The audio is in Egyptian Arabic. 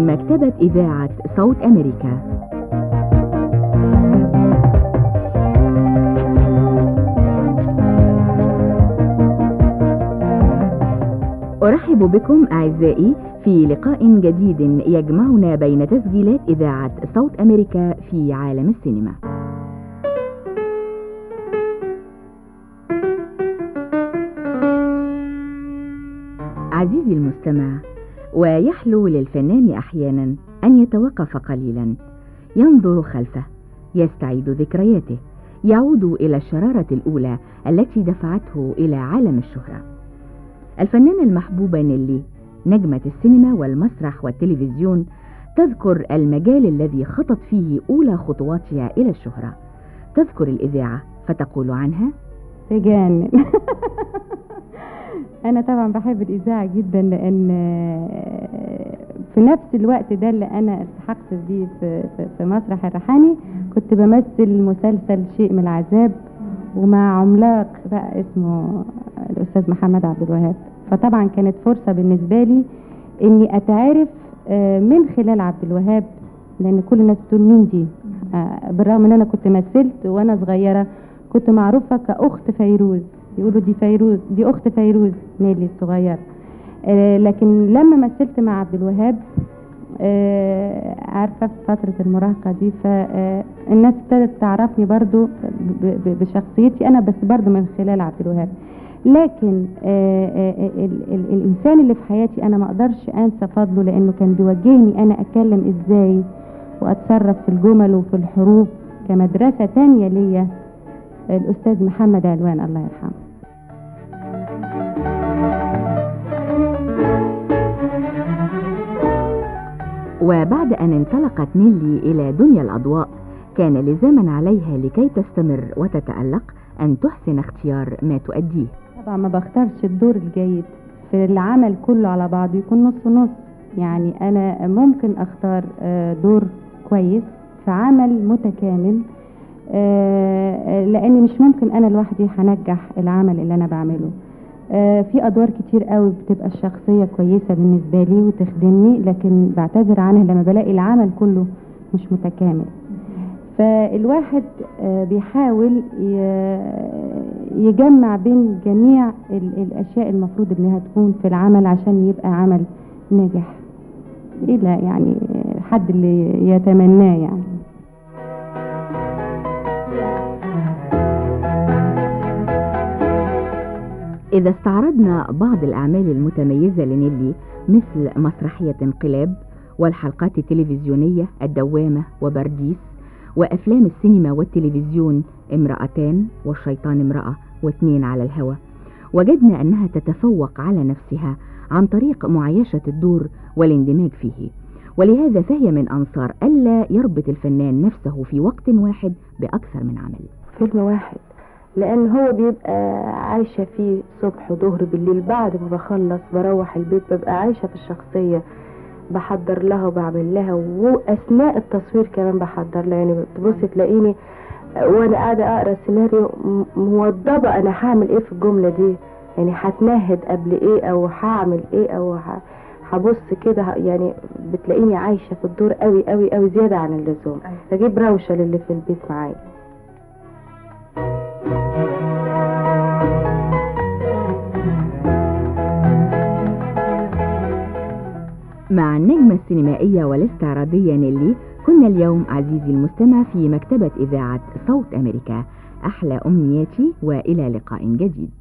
مكتبة إذاعة صوت أمريكا أرحب بكم أعزائي في لقاء جديد يجمعنا بين تسجيلات إذاعة صوت أمريكا في عالم السينما عزيزي المستمع ويحلو للفنان أحيانا أن يتوقف قليلا ينظر خلفه يستعيد ذكرياته يعود إلى الشرارة الأولى التي دفعته إلى عالم الشهرة الفنانة المحبوبة نيلي نجمة السينما والمسرح والتلفزيون تذكر المجال الذي خطت فيه أولى خطواتها إلى الشهرة تذكر الإذاعة فتقول عنها تجنن انا طبعا بحب الاذاعه جدا لان في نفس الوقت ده اللي انا التحقت بيه في, في, في مسرح الريحاني كنت بمثل مسلسل شيء من العذاب ومع عملاق بقى اسمه الاستاذ محمد عبد الوهاب فطبعا كانت فرصه بالنسبه لي اني اتعرف من خلال عبد الوهاب لان كل الناس بتقول مين دي بالرغم ان انا كنت مثلت وانا صغيره كنت معروفه كاخت فيروز يقولوا دي فيروز دي اخت فيروز نيلي الصغيره آه لكن لما مثلت مع عبد الوهاب آه عارفه في فتره المراهقه دي فالناس ابتدت تعرفني برضو بشخصيتي انا بس برضو من خلال عبد الوهاب لكن آه ال ال الانسان اللي في حياتي انا ما اقدرش انسى فضله لانه كان بيوجهني انا اتكلم ازاي واتصرف في الجمل وفي الحروف كمدرسه تانية ليا الأستاذ محمد علوان الله يرحمه وبعد أن انطلقت نيلي إلى دنيا الأضواء كان لزاما عليها لكي تستمر وتتألق أن تحسن اختيار ما تؤديه طبعا ما بختارش الدور الجيد في العمل كله على بعضه يكون نص نص يعني أنا ممكن أختار دور كويس في عمل متكامل آه لان مش ممكن انا لوحدي هنجح العمل اللي انا بعمله آه في ادوار كتير قوي بتبقى الشخصيه كويسه بالنسبه لي وتخدمني لكن بعتذر عنها لما بلاقي العمل كله مش متكامل فالواحد آه بيحاول يجمع بين جميع الاشياء المفروض انها تكون في العمل عشان يبقى عمل ناجح الى يعني حد اللي يتمناه يعني إذا استعرضنا بعض الأعمال المتميزة لنيلي مثل مسرحية انقلاب والحلقات التلفزيونية الدوامة وبرديس وأفلام السينما والتلفزيون امرأتان والشيطان امرأة واثنين على الهوى وجدنا أنها تتفوق على نفسها عن طريق معايشة الدور والاندماج فيه ولهذا فهي من أنصار ألا يربط الفنان نفسه في وقت واحد بأكثر من عمل فيلم واحد لان هو بيبقى عايشة فيه صبح وظهر بالليل بعد ما بخلص بروح البيت ببقى عايشة في الشخصية بحضر لها وبعمل لها واثناء التصوير كمان بحضر لها يعني تبص تلاقيني وانا قاعدة اقرا السيناريو موضبة انا هعمل ايه في الجملة دي يعني هتمهد قبل ايه او هعمل ايه او هبص كده يعني بتلاقيني عايشة في الدور قوي قوي قوي زيادة عن اللزوم بجيب روشة للي في البيت معايا مع النجمة السينمائية والاستعراضية نيلي كنا اليوم عزيزي المستمع في مكتبة إذاعة صوت أمريكا أحلى أمنياتي وإلى لقاء جديد